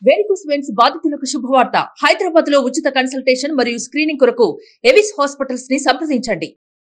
Varicose veins బాధితులకు శుభవార్త హైదరాబాద్ లో ఉచిత కన్సల్టేషన్ మరియు స్క్రీనింగ్ కొరకు ఎవిస్ హాస్పిటల్స్ ని సంప్రదించండి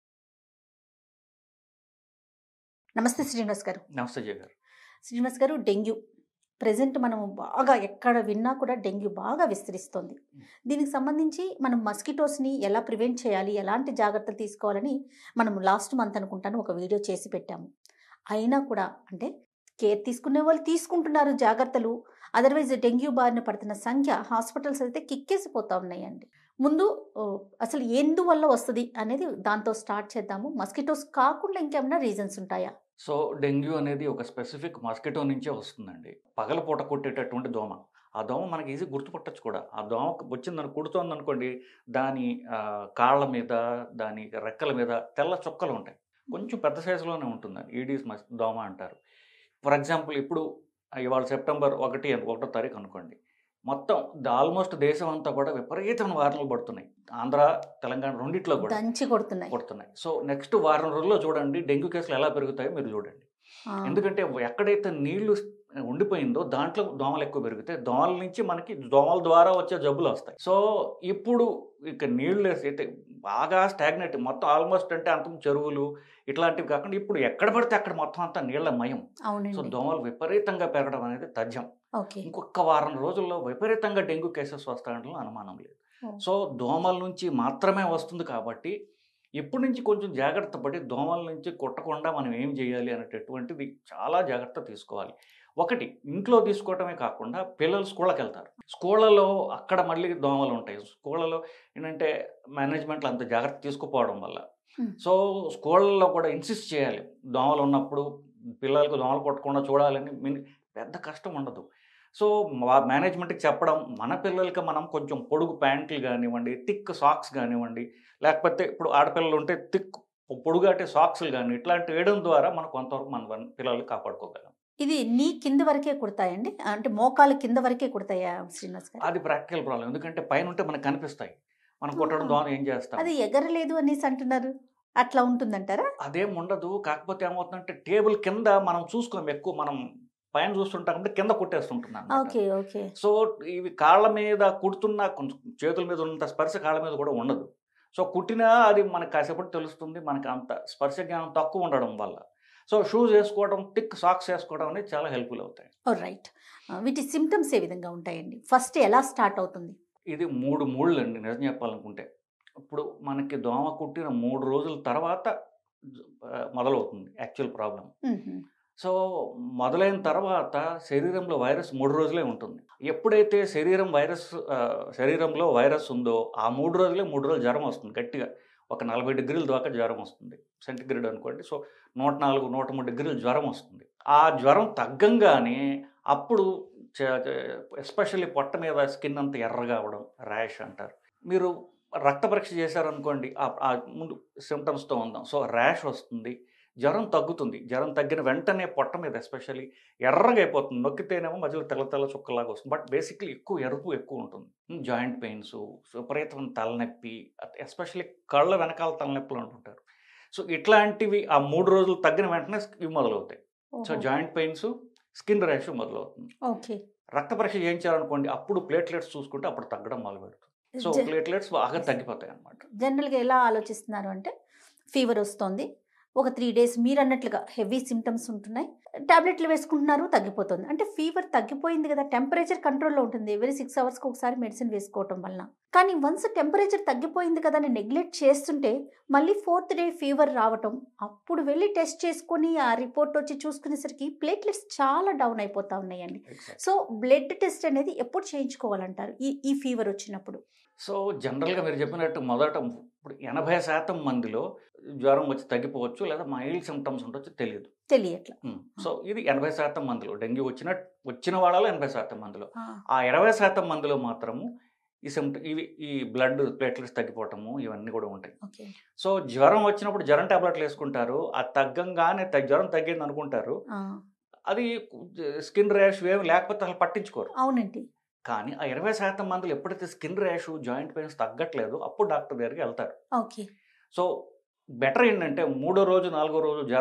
నమస్తే శ్రీనివాస్ గారు నమస్తే జయ గారు శ్రీనివాస్ గారు డెంగ్యూ ప్రజెంట్ మనం బాగా ఎక్కడ విన్నా కూడా డెంగ్యూ బాగా విస్తరిస్తోంది దీనికి సంబంధించి మనం మస్కిటోస్ని ఎలా ప్రివెంట్ చేయాలి ఎలాంటి జాగ్రత్తలు తీసుకోవాలని మనం లాస్ట్ మంత్ అనుకుంటాను ఒక వీడియో చేసి పెట్టాము అయినా కూడా అంటే కేర్ తీసుకునే వాళ్ళు తీసుకుంటున్నారు జాగ్రత్తలు అదర్వైజ్ డెంగ్యూ బారిన పడుతున్న సంఖ్య హాస్పిటల్స్ అయితే కిక్కేసిపోతా ఉన్నాయండి ముందు ఓ, అసలు ఎందువల్ల వస్తుంది అనేది దాంతో స్టార్ట్ చేద్దాము మస్కిటోస్ కాకుండా ఇంకేమైనా రీజన్స్ ఉంటాయా సో డెంగ్యూ అనేది ఒక స్పెసిఫిక్ మస్కిటో నుంచే వస్తుందండి పగలపూట కొట్టేటటువంటి దోమ ఆ దోమ మనకి ఈజీ గుర్తుపట్టచ్చు కూడా ఆ దోమ వచ్చిందని కుడుతోంది అనుకోండి దాని ఆ, కాళ్ళ మీద దాని రెక్కల మీద తెల్ల చుక్కలు ఉంటాయి కొంచెం పెద్ద సైజులోనే ఉంటుందండి ఈడీస్ మస్ దోమ అంటారు ఫర్ ఎగ్జాంపుల్ ఇప్పుడు ఇవాళ సెప్టెంబర్ ఒకటి ఒకటో తారీఖు అనుకోండి మొత్తం ఆల్మోస్ట్ దేశం అంతా కూడా విపరీతమైన వారణలు పడుతున్నాయి ఆంధ్ర తెలంగాణ రెండిట్లో కూడా దంచి కొడుతున్నాయి కొడుతున్నాయి సో నెక్స్ట్ వారం రోజుల్లో చూడండి డెంగ్యూ కేసులు ఎలా పెరుగుతాయో మీరు చూడండి ఆ, ఎందుకంటే ఎక్కడైతే నీళ్లు ఉండిపోయిందో దాంట్లో దోమలు ఎక్కువ పెరుగుతాయి దోమల నుంచి మనకి దోమల ద్వారా వచ్చే జబ్బులు వస్తాయి సో ఇప్పుడు ఇక నీళ్లు అయితే బాగా స్టాగ్నేట్ మొత్తం ఆల్మోస్ట్ అంటే అంత చెరువులు ఇట్లాంటివి కాకుండా ఇప్పుడు ఎక్కడ పడితే అక్కడ మొత్తం అంతా నీళ్ల మయం సో అవునండి దోమలు విపరీతంగా పెరగడం అనేది తథ్యం ఓకే ఇంకొక వారం రోజుల్లో విపరీతంగా డెంగ్యూ కేసెస్ వస్తాయంటే అనుమానం లేదు ఓ. సో దోమల నుంచి మాత్రమే వస్తుంది కాబట్టి ఇప్పటి నుంచి కొంచెం జాగ్రత్త పడి దోమల నుంచి కొట్టకుండా మనం ఏం చేయాలి అనేటటువంటిది చాలా జాగ్రత్త తీసుకోవాలి ఒకటి ఇంట్లో తీసుకోవటమే కాకుండా పిల్లలు స్కూళ్ళకి వెళ్తారు స్కూళ్ళలో అక్కడ మళ్ళీ దోమలు ఉంటాయి స్కూళ్ళలో ఏంటంటే మేనేజ్మెంట్లు అంత జాగ్రత్త తీసుకుపోవడం వల్ల Hmm. సో స్కూళ్ళలో కూడా ఇన్సిస్ట్ చేయాలి దోమలు ఉన్నప్పుడు పిల్లలకు దోమలు కొట్టకుండా చూడాలని మిన్- పెద్ద కష్టం ఉండదు సో మా మేనేజ్మెంట్కి చెప్పడం మన పిల్లలకి మనం కొంచెం పొడుగు ప్యాంట్లు కానివ్వండి థిక్ సాక్స్ కానివ్వండి లేకపోతే ఇప్పుడు ఆడపిల్లలు ఉంటే థిక్ పొడుగాటే సాక్స్లు కానీ ఇట్లాంటివి వేయడం ద్వారా మనం కొంతవరకు మన పిల్లల్ని కాపాడుకోగలం ఇది నీ కింద వరకే కుడతాయండి అంటే మోకాలు కింద వరకే కుడతాయా శ్రీనివాస్ గారు అది ప్రాక్టికల్ ప్రాబ్లం ఎందుకంటే పైన ఉంటే మనకు కనిపిస్తాయి మనం కొట్టడం ద్వారా ఏం చేస్తాం అది ఎగరలేదు అనేసి అంటున్నారు అట్లా ఉంటుందంటారా అదేం ఉండదు కాకపోతే ఏమవుతుందంటే టేబుల్ కింద మనం చూసుకోం ఎక్కువ మనం పైన చూస్తుంటాం కాబట్టి కింద కొట్టేస్తుంటున్నాం ఓకే ఓకే సో ఇవి కాళ్ళ మీద కుడుతున్న కొంచెం చేతుల మీద ఉన్నంత స్పర్శ కాళ్ళ మీద కూడా ఉండదు సో కుట్టినా అది మనకు కాసేపటి తెలుస్తుంది మనకి అంత స్పర్శ జ్ఞానం తక్కువ ఉండడం వల్ల సో షూస్ వేసుకోవడం థిక్ సాక్స్ వేసుకోవడం అనేది చాలా హెల్ప్ఫుల్ అవుతాయి రైట్ వీటి సిమ్టమ్స్ ఏ విధంగా ఉంటాయండి ఫస్ట్ ఎలా స్టార్ట్ అవుతుంది ఇది మూడు మూళ్ళు అండి నిజం చెప్పాలనుకుంటే ఇప్పుడు మనకి దోమ కుట్టిన మూడు రోజుల తర్వాత ఆ, మొదలవుతుంది యాక్చువల్ ప్రాబ్లం మ్మ్. సో మొదలైన తర్వాత శరీరంలో వైరస్ మూడు రోజులే ఉంటుంది ఎప్పుడైతే శరీరం వైరస్ ఆ, శరీరంలో వైరస్ ఉందో ఆ మూడు రోజులే మూడు రోజులు జ్వరం వస్తుంది గట్టిగా ఒక నలభై డిగ్రీల దాకా జ్వరం వస్తుంది సెంటిగ్రేడ్ అనుకోండి సో నూట నాలుగు నూట మూడు డిగ్రీల జ్వరం వస్తుంది ఆ జ్వరం తగ్గంగానే అప్పుడు ఎస్పెషల్లీ పొట్ట మీద స్కిన్ అంతా ఎర్రగా అవడం ర్యాష్ అంటారు మీరు రక్త పరీక్ష చేశారనుకోండి ఆ- ఆ ముందు సిమ్టమ్స్తో ఉందాం సో ర్యాష్ వస్తుంది జ్వరం తగ్గుతుంది జ్వరం తగ్గిన వెంటనే పొట్ట మీద ఎస్పెషల్లీ ఎర్రగా అయిపోతుంది నొక్కితేనేమో మధ్యలో తెల్ల తెల్ల చుక్కలాగా వస్తుంది బట్ బేసిక్లీ ఎక్కువ ఎరుపు ఎక్కువ ఉంటుంది జాయింట్ పెయిన్స్ విపరీతమైన తలనొప్పి ఎస్పెషల్లీ కళ్ళ వెనకాల తలనొప్పులు అంటుంటారు సో ఇట్లాంటివి ఆ మూడు రోజులు తగ్గిన వెంటనే ఇవి మొదలవుతాయి సో ఓహో. జాయింట్ పెయిన్స్ స్కిన్ ర్యాష్ మొదలవుతుంది ఓకే రక్త పరీక్ష చేయించారనుకోండి అప్పుడు ప్లేట్లెట్స్ చూసుకుంటే అప్పుడు తగ్గడం మొదలు పెడుతుంది సో జ- ప్లేట్లెట్స్ బాగా తగ్గిపోతాయి అన్నమాట జనరల్గా ఎలా ఆలోచిస్తున్నారు అంటే ఫీవర్ వస్తుంది ఒక త్రీ డేస్ మీరు అన్నట్లుగా హెవీ సిమ్టమ్స్ ఉంటున్నాయి టాబ్లెట్లు వేసుకుంటున్నారు తగ్గిపోతుంది అంటే ఫీవర్ తగ్గిపోయింది కదా టెంపరేచర్ కంట్రోల్లో ఉంటుంది ఎవరీ సిక్స్ అవర్స్కి ఒకసారి మెడిసిన్ వేసుకోవటం వలన కానీ వన్స్ టెంపరేచర్ తగ్గిపోయింది కదా అని నెగ్లెక్ట్ చేస్తుంటే మళ్ళీ ఫోర్త్ డే ఫీవర్ రావటం అప్పుడు వెళ్ళి టెస్ట్ చేసుకొని ఆ రిపోర్ట్ వచ్చి చూసుకునేసరికి ప్లేట్లెట్స్ చాలా డౌన్ అయిపోతా ఉన్నాయండి సో బ్లడ్ టెస్ట్ అనేది ఎప్పుడు చేయించుకోవాలంటారు ఈ ఈ ఫీవర్ వచ్చినప్పుడు సో జనరల్గా మీరు చెప్పినట్టు మొదట ఇప్పుడు ఎనభై శాతం మందిలో జ్వరం వచ్చి తగ్గిపోవచ్చు లేదా మైల్డ్ సిమ్టమ్స్ ఉండొచ్చు తెలియదు తెలియట్లా ఉమ్. సో ఇది ఎనభై శాతం మందిలో డెంగ్యూ వచ్చిన వచ్చిన వాళ్ళలో ఎనభై శాతం మందిలో ఆ, ఆ ఇరవై శాతం మందిలో మాత్రము ఈ సిమ్ట ఇవి ఈ బ్లడ్ ప్లేట్లెట్స్ తగ్గిపోవటము ఇవన్నీ కూడా ఉంటాయి ఓకే సో జ్వరం వచ్చినప్పుడు జ్వరం టాబ్లెట్లు వేసుకుంటారు ఆ తగ్గంగానే తగ్గ- జ్వరం తగ్గింది అనుకుంటారు ఆ, అది స్కిన్ ర్యాష్ ఏమి లేకపోతే అసలు పట్టించుకోరు అవునండి కానీ ఆ ఇరవై శాతం మందిలో ఎప్పుడైతే స్కిన్ ర్యాష్ జాయింట్ పెయిన్స్ తగ్గట్లేదు అప్పుడు డాక్టర్ దగ్గరికి వెళ్తారు ఓకే సో బెటర్ ఏంటంటే మూడో రోజు నాలుగో రోజు జ్వరం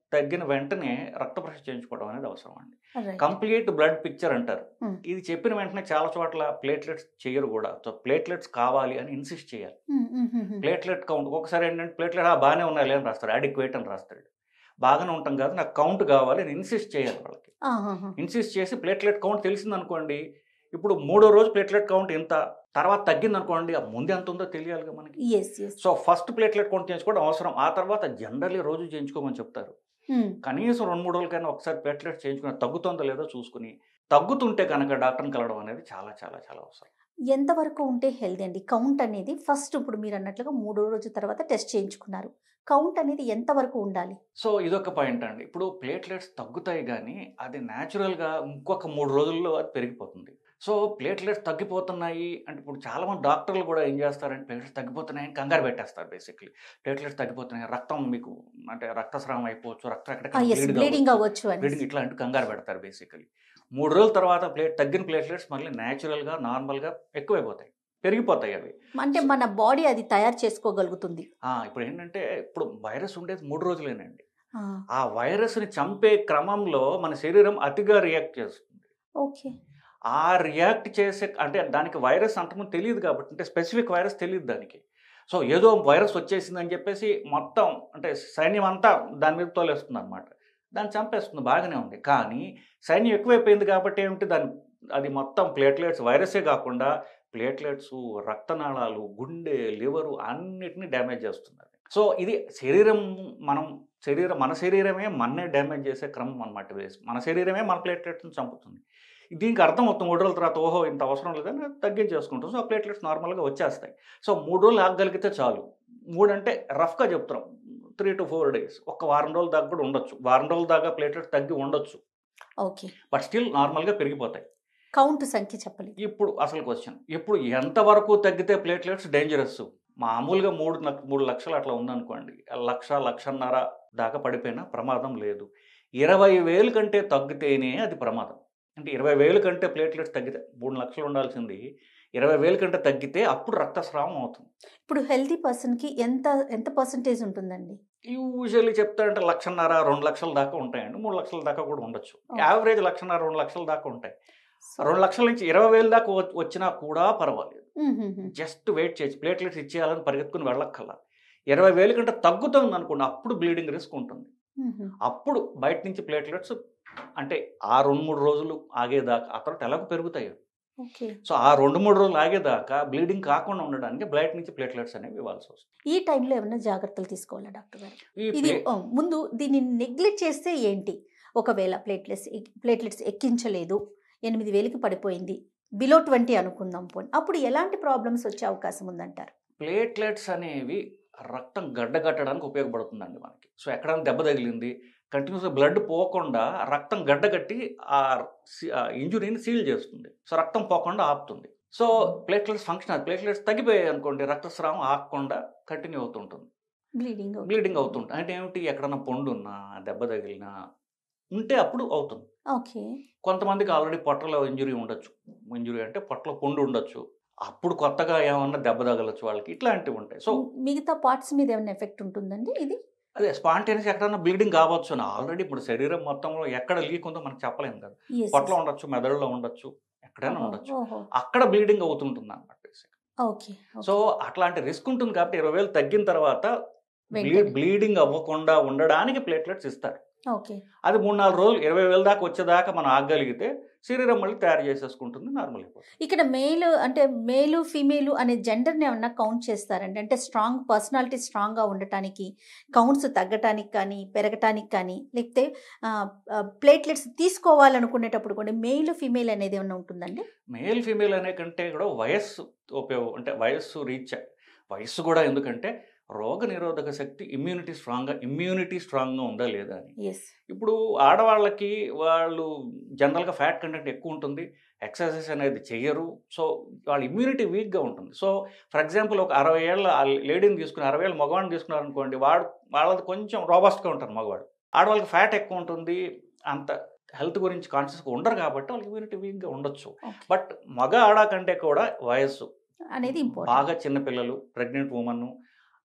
తగ్గిన వెంటనే రక్త పరీక్ష చేయించుకోవడం అనేది అవసరం అండి రైట్ కంప్లీట్ బ్లడ్ పిక్చర్ అంటారు Hmm. ఇది చెప్పిన వెంటనే చాలా చోట్ల ప్లేట్లెట్స్ చేయరు కూడా సో ప్లేట్లెట్స్ కావాలి అని ఇన్సిస్ట్ చేయాలి ప్లేట్లెట్ కౌంట్ ఒకసారి ఏంటంటే ప్లేట్లెట్ ఆ బాగానే ఉన్నాయి అని రాస్తాడు అడిక్వేట్ అని రాస్తాడు బాగానే ఉంటాం కాదు నాకు కౌంట్ కావాలి అని ఇన్సిస్ట్ చేయాలి వాళ్ళకి ఇన్సిస్ట్ చేసి ప్లేట్లెట్ కౌంట్ తెలిసింది అనుకోండి ఇప్పుడు మూడో రోజు ప్లేట్లెట్ కౌంట్ ఎంత తర్వాత తగ్గింది అనుకోండి ఆ ముందు ఎంత ఉందో తెలియాలిగా మనకి yes yes so first platelet count చేయించుకోవడం అవసరం ఆ తర్వాత జనరల్లీ రోజు చేయించుకోమని చెప్తారు కనీసం రెండు మూడు రోజులకైనా ఒకసారి ప్లేట్లెట్ చేయించుకుని తగ్గుతుందో లేదో చూసుకుని తగ్గుతుంటే కనుక డాక్టర్ని కలవడం అనేది చాలా చాలా చాలా అవసరం ఎంతవరకు ఉంటే హెల్దీ అండి కౌంట్ అనేది ఫస్ట్ ఇప్పుడు మీరు అన్నట్లుగా మూడో రోజు తర్వాత టెస్ట్ చేయించుకున్నారు కౌంట్ అనేది ఎంతవరకు ఉండాలి సో ఇదొక పాయింట్ అండి ఇప్పుడు ప్లేట్లెట్స్ తగ్గుతాయి కానీ అది న్యాచురల్గా ఇంకొక మూడు రోజుల్లో అది పెరిగిపోతుంది సో ప్లేట్లెట్స్ తగ్గిపోతున్నాయి అంటే ఇప్పుడు చాలా మంది డాక్టర్లు కూడా ఏం చేస్తారంటే ప్లేట్లెట్స్ తగ్గిపోతున్నాయని కంగారు పెట్టేస్తారు బేసిక్లీ ప్లేట్లెట్స్ తగ్గిపోతున్నాయి రక్తం మీకు అంటే రక్తస్రావం అయిపోవచ్చు రక్తం ఎస్ ఎక్కడ బ్లీడింగ్ అవ్వచ్చు అని బ్లీడింగ్ ఇట్లాంటి కంగారు పెడతారు బేసికలీ మూడు రోజుల తర్వాత ప్లేట్ తగ్గిన ప్లేట్లెట్స్ మళ్ళీ న్యాచురల్గా నార్మల్గా ఎక్కువైపోతాయి పెరిగిపోతాయి అవి అంటే మన బాడీ అది తయారు చేసుకోగలుగుతుంది ఆ, ఇప్పుడు ఏంటంటే ఇప్పుడు వైరస్ ఉండేది మూడు రోజులేనండి ఆ, ఆ వైరస్ని చంపే క్రమంలో మన శరీరం అతిగా రియాక్ట్ చేస్తుంది ఓకే ఆ రియాక్ట్ చేసే అంటే దానికి వైరస్ అంతకుముందు తెలియదు కాబట్టి అంటే స్పెసిఫిక్ వైరస్ తెలియదు దానికి సో ఏదో వైరస్ వచ్చేసింది అని చెప్పేసి మొత్తం అంటే సైన్యం అంతా దాని మీద తోలేస్తుంది అనమాట దాన్ని చంపేస్తుంది బాగానే ఉంది కానీ సైన్యం ఎక్కువైపోయింది కాబట్టి ఏమిటి దాని అది మొత్తం ప్లేట్లెట్స్ వైరసే కాకుండా ప్లేట్లెట్స్ రక్తనాళాలు గుండె లివరు అన్నిటిని డ్యామేజ్ చేస్తుంది అది. సో ఇది శరీరం మనం శరీరం మన శరీరమే మన్నే డ్యామేజ్ చేసే క్రమం అనమాట వేసి మన శరీరమే మన ప్లేట్లెట్స్ని చంపుతుంది దీనికి అర్థం అవుతుంది మూడు రోజుల తర్వాత ఓహో ఇంత అవసరం లేదని తగ్గించేసుకుంటాం సో ఆ ప్లేట్లెట్స్ నార్మల్గా వచ్చేస్తాయి సో మూడు రోజులు ఆగగలిగితే చాలు మూడు అంటే రఫ్గా చెప్తున్నాం త్రీ టు ఫోర్ డేస్ ఒక వారం రోజుల దాకా కూడా ఉండొచ్చు వారం రోజుల దాకా ప్లేట్లెట్స్ తగ్గి ఉండొచ్చు ఓకే బట్ స్టిల్ నార్మల్గా పెరిగిపోతాయి కౌంట్ సంఖ్య చెప్పలేదు ఇప్పుడు అసలు క్వశ్చన్ ఇప్పుడు ఎంతవరకు తగ్గితే ప్లేట్లెట్స్ డేంజరస్ మామూలుగా మూడు లక్ష మూడు లక్షలు అట్లా ఉందనుకోండి లక్ష లక్షన్నర దాకా పడిపోయినా ప్రమాదం లేదు ఇరవై వేలు కంటే తగ్గితేనే అది ప్రమాదం అంటే ఇరవై వేలు కంటే ప్లేట్లెట్స్ తగ్గితే మూడు లక్షలు ఉండాల్సింది ఇరవై వేలు కంటే తగ్గితే అప్పుడు రక్తస్రావం అవుతుంది ఇప్పుడు హెల్తీ పర్సన్కి ఎంత ఎంత పర్సంటేజ్ ఉంటుందండి యూజువల్లీ చెప్తారంటే లక్షన్నర రెండు లక్షల దాకా ఉంటాయండి మూడు లక్షల దాకా కూడా ఉండొచ్చు యావరేజ్ లక్షన్నర రెండు లక్షల దాకా ఉంటాయి రెండు లక్షల నుంచి ఇరవై వేల దాకా వ- వచ్చినా కూడా పర్వాలేదు జస్ట్ వెయిట్ చేసి ప్లేట్లెట్స్ ఇచ్చేయాలని పరిగెత్తుకుని వెళ్ళక్కల్లా ఇరవై వేల కంటే తగ్గుతుంది అనుకోండి అప్పుడు బ్లీడింగ్ రిస్క్ ఉంటుంది అప్పుడు బయట నుంచి ప్లేట్లెట్స్ అంటే ఆ రెండు మూడు రోజులు ఆగేదాకా ఆ తర్వాత ఎలాగో పెరుగుతాయి ఓకే సో ఆ రెండు మూడు రోజులు ఆగేదాకా బ్లీడింగ్ కాకుండా ఉండడానికి బయట నుంచి ప్లేట్లెట్స్ అనేవి ఇవ్వాల్సి వస్తుంది ఈ టైంలో ఏమైనా జాగ్రత్తలు తీసుకోవాలా డాక్టర్ గారు ఈ ఇది ప్లే- ఆ, ముందు దీన్ని నెగ్లెక్ట్ చేస్తే ఏంటి ఒకవేళ ప్లేట్లెట్స్ ప్లేట్లెట్స్ ఎక్కించలేదు ఎనిమిది వేలకి పడిపోయింది బిలో ట్వంటీ అనుకుందాం పోనీ అప్పుడు ఎలాంటి ప్రాబ్లమ్స్ వచ్చే అవకాశం ఉందంటారు ప్లేట్లెట్స్ అనేవి రక్తం గడ్డగట్టడానికి ఉపయోగపడుతుందండి మనకి సో ఎక్కడైనా దెబ్బ తగిలింది కంటిన్యూస్గా బ్లడ్ పోకుండా రక్తం గడ్డగట్టి ఆ ఇంజురీని సీల్ చేస్తుంది సో రక్తం పోకుండా ఆపుతుంది సో ప్లేట్లెట్స్ ఫంక్షన్ అది ప్లేట్లెట్స్ తగ్గిపోయాయి అనుకోండి రక్తస్రావం ఆగకుండా కంటిన్యూ అవుతుంటుంది బ్లీడింగ్ బ్లీడింగ్ అవుతుంటుంది అంటే ఏమిటి ఎక్కడన్నా పొండు ఉన్నా దెబ్బ తగిలినా ఉంటే అప్పుడు అవుతుంది ఓకే కొంతమందికి ఆల్రెడీ పొట్టలో ఇంజురీ ఉండొచ్చు ఇంజురీ అంటే పొట్టలో పొండు ఉండొచ్చు అప్పుడు కొత్తగా ఏమన్నా దెబ్బ తగలచ్చు వాళ్ళకి ఇట్లాంటివి ఉంటాయి సో మిగతా పార్ట్స్ మీద ఏమైనా ఎఫెక్ట్ ఉంటుందండి ఇది అదే స్పాంటేనియస్ ఎక్కడన్నా బ్లీడింగ్ కావచ్చు అని ఆల్రెడీ ఇప్పుడు శరీరం మొత్తంలో ఎక్కడ లీక్ ఉందో మనకు చెప్పలేము కదా Yes, పొట్టలో yes. ఉండొచ్చు మెదడులో ఉండొచ్చు ఎక్కడైనా ఓహో, ఉండొచ్చు ఓహో. అక్కడ బ్లీడింగ్ అవుతుంటుంది అనమాట ఓకే సో అట్లాంటి రిస్క్ ఉంటుంది కాబట్టి ఇరవై వేలు తగ్గిన తర్వాత వెంటనే. బ్లీడింగ్ అవ్వకుండా ఉండడానికి ప్లేట్లెట్స్ ఇస్తారు ఓకే అది మూడు నాలుగు రోజులు ఇరవై వేల దాకా వచ్చేదాకా మనం ఆగగలిగితే శరీరం మళ్ళీ తయారు చేసేసుకుంటుంది నార్మల్ అయిపోతుంది ఇక్కడ మేల్ అంటే మేలు ఫీమేలు అనే జెండర్ని ఏమన్నా కౌంట్ చేస్తారండి అంటే స్ట్రాంగ్ పర్సనాలిటీ స్ట్రాంగ్గా ఉండటానికి కౌంట్స్ తగ్గటానికి కానీ పెరగటానికి కానీ లేకపోతే ప్లేట్లెట్స్ తీసుకోవాలనుకునేటప్పుడు కూడా మెయిల్ ఫీమేల్ అనేది ఏమన్నా ఉంటుందండి మేల్ ఫీమేల్ అనే కంటే కూడా వయస్సు ఉపయోగం అంటే వయస్సు రీచ్ వయస్సు కూడా ఎందుకంటే రోగ నిరోధక శక్తి ఇమ్యూనిటీ స్ట్రాంగ్గా ఇమ్యూనిటీ స్ట్రాంగ్గా ఉందా లేదా అని ఎస్ ఇప్పుడు ఆడవాళ్ళకి వాళ్ళు జనరల్గా ఫ్యాట్ కంటెంట్ ఎక్కువ ఉంటుంది ఎక్సర్సైజ్ అనేది చెయ్యరు సో వాళ్ళ ఇమ్యూనిటీ వీక్గా ఉంటుంది సో ఫర్ ఎగ్జాంపుల్ ఒక అరవై ఏళ్ళ లేడీని తీసుకుని అరవై ఏళ్ళ మగవాడిని తీసుకున్నారు అనుకోండి వాడు వాళ్ళది కొంచెం రోబస్ట్గా ఉంటారు మగవాడు ఆడవాళ్ళకి ఫ్యాట్ ఎక్కువ ఉంటుంది అంత హెల్త్ గురించి కాన్షియస్గా ఉండరు కాబట్టి వాళ్ళకి ఇమ్యూనిటీ వీక్గా ఉండొచ్చు బట్ మగ ఆడ కంటే కూడా వయస్సు అనేది ఇంపార్టెంట్ బాగా చిన్నపిల్లలు ప్రెగ్నెంట్ ఉమెన్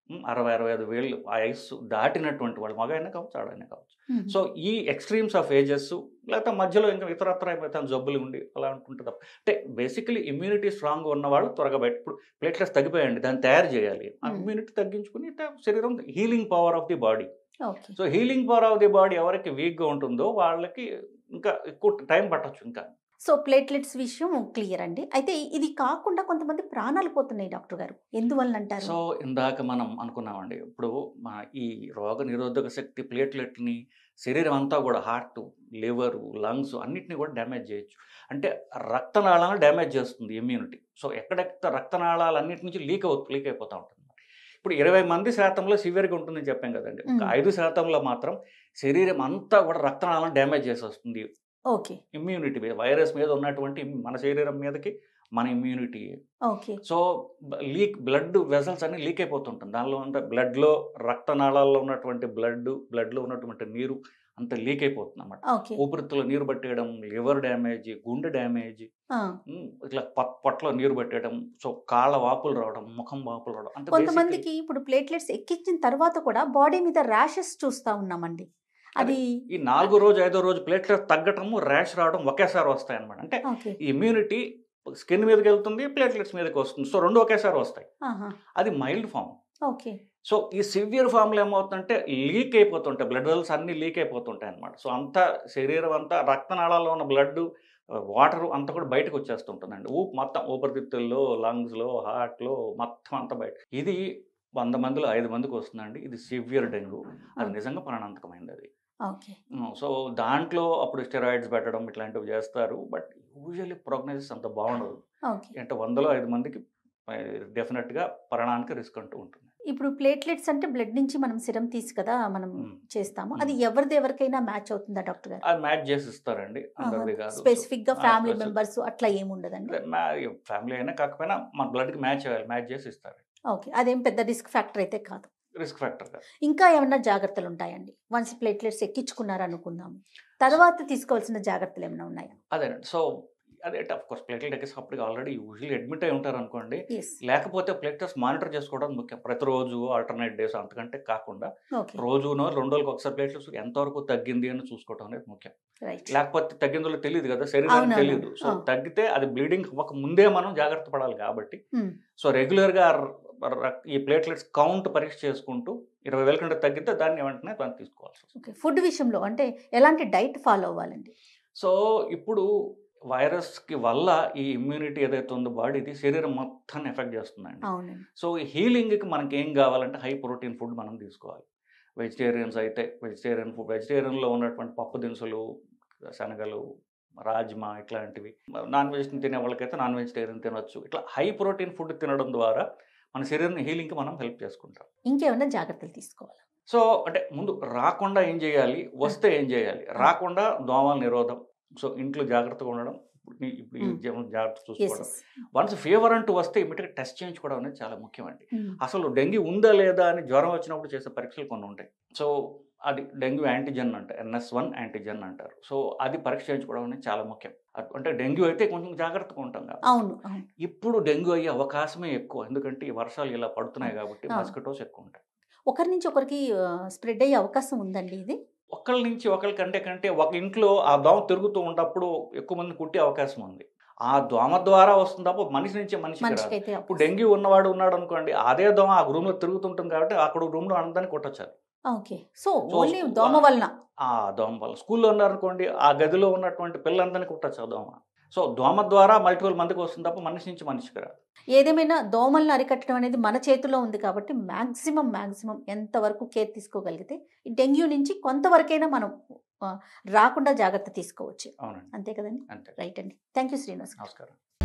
ఉమ్, అరవై అరవై ఐదు వేలు ఆ వయస్సు దాటినటువంటి వాళ్ళు మగైనా కావచ్చు ఆడైనా కావచ్చు సో ఈ ఎక్స్ట్రీమ్స్ ఆఫ్ ఏజెస్ లేకపోతే మధ్యలో ఇంకా ఇతరత్ర ఏమైతే జబ్బులు ఉండి అలా అనుకుంటే తప్ప అంటే బేసికలీ ఇమ్యూనిటీ స్ట్రాంగ్ ఉన్న వాళ్ళు త్వరగా బయట ఇప్పుడు ప్లేట్లెట్స్ తగ్గిపోయండి దాన్ని తయారు చేయాలి ఆ Hmm. ఇమ్యూనిటీ తగ్గించుకుని త- శరీరం healing power of the body okay so healing power of the body ఎవరికి వీక్గా ఉంటుందో వాళ్ళకి ఇంకా ఎక్కువ టైం పట్టొచ్చు ఇంకా సో ప్లేట్లెట్స్ విషయం క్లియర్ అండి అయితే ఇది కాకుండా కొంతమంది ప్రాణాలు పోతున్నాయి డాక్టర్ గారు ఎందువల్ల అంటారు సో ఇందాక మనం అనుకున్నామండి ఇప్పుడు మా ఈ రోగ నిరోధక శక్తి ప్లేట్లెట్ని శరీరం అంతా కూడా హార్ట్ లివరు లంగ్స్ అన్నిటిని కూడా డ్యామేజ్ చేయొచ్చు అంటే రక్తనాళాలను డ్యామేజ్ చేస్తుంది ఇమ్యూనిటీ సో ఎక్కడెక్కడ రక్తనాళాలు అన్నిటి నుంచి లీక్ అవు లీక్ అయిపోతూ ఉంటుంది ఇప్పుడు ఇరవై మంది శాతంలో సివియర్గా ఉంటుందని చెప్పాం కదండి ఒక మ్మ్. ఐదు శాతంలో మాత్రం శరీరం అంతా కూడా రక్తనాళాలను డ్యామేజ్ చేసేస్తుంది ఓకే ఇమ్యూనిటీ మీద వైరస్ మీద ఉన్నటువంటి మన శరీరం మీదకి మన immunity okay so leak blood vessels అన్ని లీక్ అయిపోతుంటుంది దానిలో ఉంటే బ్లడ్లో రక్తనాళాల్లో ఉన్నటువంటి బ్లడ్ బ్లడ్లో ఉన్నటువంటి నీరు అంత లీక్ అయిపోతుంది అన్నమాట ఓకే ఊపిరితిత్తులో నీరు పట్టేయడం లివర్ డ్యామేజ్ గుండె డ్యామేజ్ ఆ, ఇట్లా ప- పొట్టలో నీరు పట్టేయడం సో కాళ్ళ వాపులు రావడం ముఖం వాపులు రావడం అంటే basically కొంతమందికి ఇప్పుడు ప్లేట్లెట్స్ ఎక్కించిన తర్వాత కూడా బాడీ మీద ర్యాషెస్ చూస్తా ఉన్నామండి అది ఈ నాలుగో రోజు ఐదో రోజు ప్లేట్లెట్ తగ్గటము ర్యాష్ రావడం ఒకేసారి వస్తాయి అనమాట అంటే ఓకే ఈ ఇమ్యూనిటీ స్కిన్ మీదకి వెళ్తుంది ప్లేట్లెట్స్ మీదకి వస్తుంది సో రెండు ఒకేసారి వస్తాయి ఆహా, అది మైల్డ్ ఫామ్ ఓకే సో ఈ సివియర్ ఫామ్లో ఏమవుతుందంటే లీక్ అయిపోతుంటాయి బ్లడ్ వెల్స్ అన్నీ లీక్ అయిపోతుంటాయి అనమాట సో అంతా శరీరం అంతా రక్తనాళాల్లో ఉన్న బ్లడ్ వాటర్ అంతా కూడా బయటకు వచ్చేస్తుంటుందండి ఊపు మొత్తం ఊపిరితిత్తుల్లో లంగ్స్లో హార్ట్లో మొత్తం అంతా బయట ఇది వంద మందిలో ఐదు మందికి వస్తుందండి ఇది సివియర్ డెంగ్యూ అది నిజంగా ప్రాణాంతకమైంది అది ఓకే సో దాంట్లో అప్పుడు స్టెరాయిడ్స్ పెట్టడం ఇట్లాంటివి చేస్తారు బట్ యూజువల్లీ ప్రోగ్నోసిస్ అంత బాగుండదు ఓకే అంటే వందలో ఐదు మందికి డెఫినెట్గా ప్రాణానికి రిస్క్ అంటూ ఉంటుంది ఇప్పుడు ప్లేట్లెట్స్ అంటే బ్లడ్ నుంచి మనం సిరం తీసి కదా మనం మ్మ్. చేస్తాము మ్మ్. అది ఎవరిది ఎవరికైనా మ్యాచ్ అవుతుందా డాక్టర్ గారు అది మ్యాచ్ చేసి ఇస్తారండి అందరిది కాదు స్పెసిఫిక్ గా ఆ, ఫ్యామిలీ specific. మెంబర్స్ అట్లా ఏముండదండి ఫ్యామిలీ అయినా కాకపోయినా మన బ్లడ్కి మ్యాచ్ అవ్వాలి మ్యాచ్ చేసి ఇస్తారు ఓకే అదేం పెద్ద రిస్క్ ఫ్యాక్టర్ అయితే కాదు రిస్క్ ఫ్యాక్టర్ కాదు ఇంకా ఏమన్నా జాగ్రత్తలు ఉంటాయండి వన్స్ ప్లేట్లెట్స్ ఎక్కించుకున్నారు అనుకుందాం తర్వాత తీసుకోవాల్సిన జాగ్రత్తలు ఏమైనా ఉన్నాయా అదేనండి సో అదే అఫ్ కోర్స్ ప్లేట్లెట్ ఎక్కేసి అప్పటికి ఆల్రెడీ యూజువల్లీ అడ్మిట్ అయి ఉంటారు అనుకోండి ఎస్ లేకపోతే ప్లేట్లెట్స్ మానిటర్ చేసుకోవడం ముఖ్యం ప్రతిరోజు ఆల్టర్నేట్ డేస్ అంతకంటే కాకుండా ఓకే రోజునో రెండు రోజులకు ఒకసారి ప్లేట్లెట్స్ ఎంతవరకు తగ్గింది అని చూసుకోవడం అనేది ముఖ్యం రైట్ లేకపోతే తగ్గిందో తెలియదు కదా శరీరానికి అవునవును. తెలియదు సో ఆ. తగ్గితే అది బ్లీడింగ్ అవ్వక ముందే మనం జాగ్రత్త పడాలి కాబట్టి Hmm. సో రెగ్యులర్గా ఈ ప్లేట్లెట్స్ కౌంట్ పరీక్ష చేసుకుంటూ ఇరవై వేల కంటే తగ్గితే దాన్ని వెంటనే దాన్ని తీసుకోవాల్సి వస్తుంది ఓకే ఫుడ్ విషయంలో అంటే ఎలాంటి డైట్ ఫాలో అవ్వాలండి సో ఇప్పుడు వైరస్కి వల్ల ఈ ఇమ్యూనిటీ ఏదైతే ఉందో బాడీది శరీరం మొత్తాన్ని ఎఫెక్ట్ చేస్తుందండి అవునండి సో ఈ హీలింగ్కి మనకి ఏం కావాలంటే హై ప్రోటీన్ ఫుడ్ మనం తీసుకోవాలి వెజిటేరియన్స్ అయితే వెజిటేరియన్ ఫుడ్ వెజిటేరియన్లో ఉన్నటువంటి పప్పు దినుసులు శనగలు రాజ్మా ఇట్లాంటివి నాన్ వెజ్ తినే వాళ్ళకైతే నాన్ వెజిటేరియన్ తినొచ్చు ఇట్లా హై ప్రోటీన్ ఫుడ్ తినడం ద్వారా మన శరీరం హీలింగ్కి మనం హెల్ప్ చేసుకుంటాం ఇంకేమైనా జాగ్రత్తలు తీసుకోవాలి సో అంటే ముందు రాకుండా ఏం చేయాలి వస్తే ఏం చేయాలి రాకుండా దోమల నిరోధం సో ఇంట్లో జాగ్రత్తగా ఉండడం ఇప్పుడు నీ- ఇప్పుడు ఈ Hmm. జీవనం జాగ్రత్త ఎస్ చూసుకోవడం వన్స్ ఫీవర్ అంటూ వస్తే ఇమీడియట్గా టెస్ట్ చేయించుకోవడం అనేది చాలా ముఖ్యమండి ఎస్ అసలు డెంగ్యూ ఉందా లేదా అని జ్వరం వచ్చినప్పుడు చేసే పరీక్షలు కొన్ని ఉంటాయి సో అది డెంగ్యూ యాంటీజెన్ అంటారు ఎన్ఎస్ వన్ యాంటీజెన్ అంటారు సో అది పరీక్ష చేయించుకోవడం అనేది చాలా ముఖ్యం అట్- అంటే డెంగ్యూ అయితే కొంచెం జాగ్రత్తగా ఉంటాం కాబట్టి అవును అవును ఇప్పుడు డెంగ్యూ అయ్యే అవకాశమే ఎక్కువ ఎందుకంటే ఈ వర్షాలు ఇలా పడుతున్నాయి కాబట్టి ఆ. మస్కిటోస్ ఎక్కువ ఉంటాయి ఒకరి నుంచి ఒకరికి స్ప్రెడ్ అయ్యే అవకాశం ఉందండి ఇది ఒకళ్ళ నుంచి ఒకళ్ళ కంటే కంటే ఒక ఇంట్లో ఆ దోమ తిరుగుతూ ఉన్నప్పుడు ఎక్కువ మంది కుట్టే అవకాశం ఉంది ఆ దోమ ద్వారా వస్తుంది తప్ప మనిషి నుంచి మనిషికి రాదు మనిషికి అయితే ఇప్పుడు డెంగ్యూ ఉన్నవాడు ఉన్నాడు అనుకోండి అదే దోమ ఆ రూమ్ లో తిరుగుతుంటుంది కాబట్టి అక్కడ రూమ్ లో అందరినీ కొట్టొచ్చారు okay so So, only so, దోమ ఆ- వలన ఆ దోమ వల్ల స్కూల్లో ఉన్నారనుకోండి ఆ గదిలో ఉన్నటువంటి పిల్లలందరినీ కుట్టచ్చు ఆ దోమ సో దోమ ద్వారా మల్టిపుల్ మందికి వస్తుంది తప్ప మనిషి నుంచి మనిషికి రాదు ఏదేమైనా దోమలను అరికట్టడం అనేది మన చేతిలో ఉంది కాబట్టి మ్యాక్సిమం మ్యాక్సిమం ఎంతవరకు కేర్ తీసుకోగలిగితే ఈ డెంగ్యూ నుంచి కొంతవరకైనా మనం ఆ, రాకుండా జాగ్రత్త తీసుకోవచ్చు అవునండి అంతే కదండి అంతే రైట్ అండి థ్యాంక్ యూ శ్రీనివాస్ గారు. నమస్కారం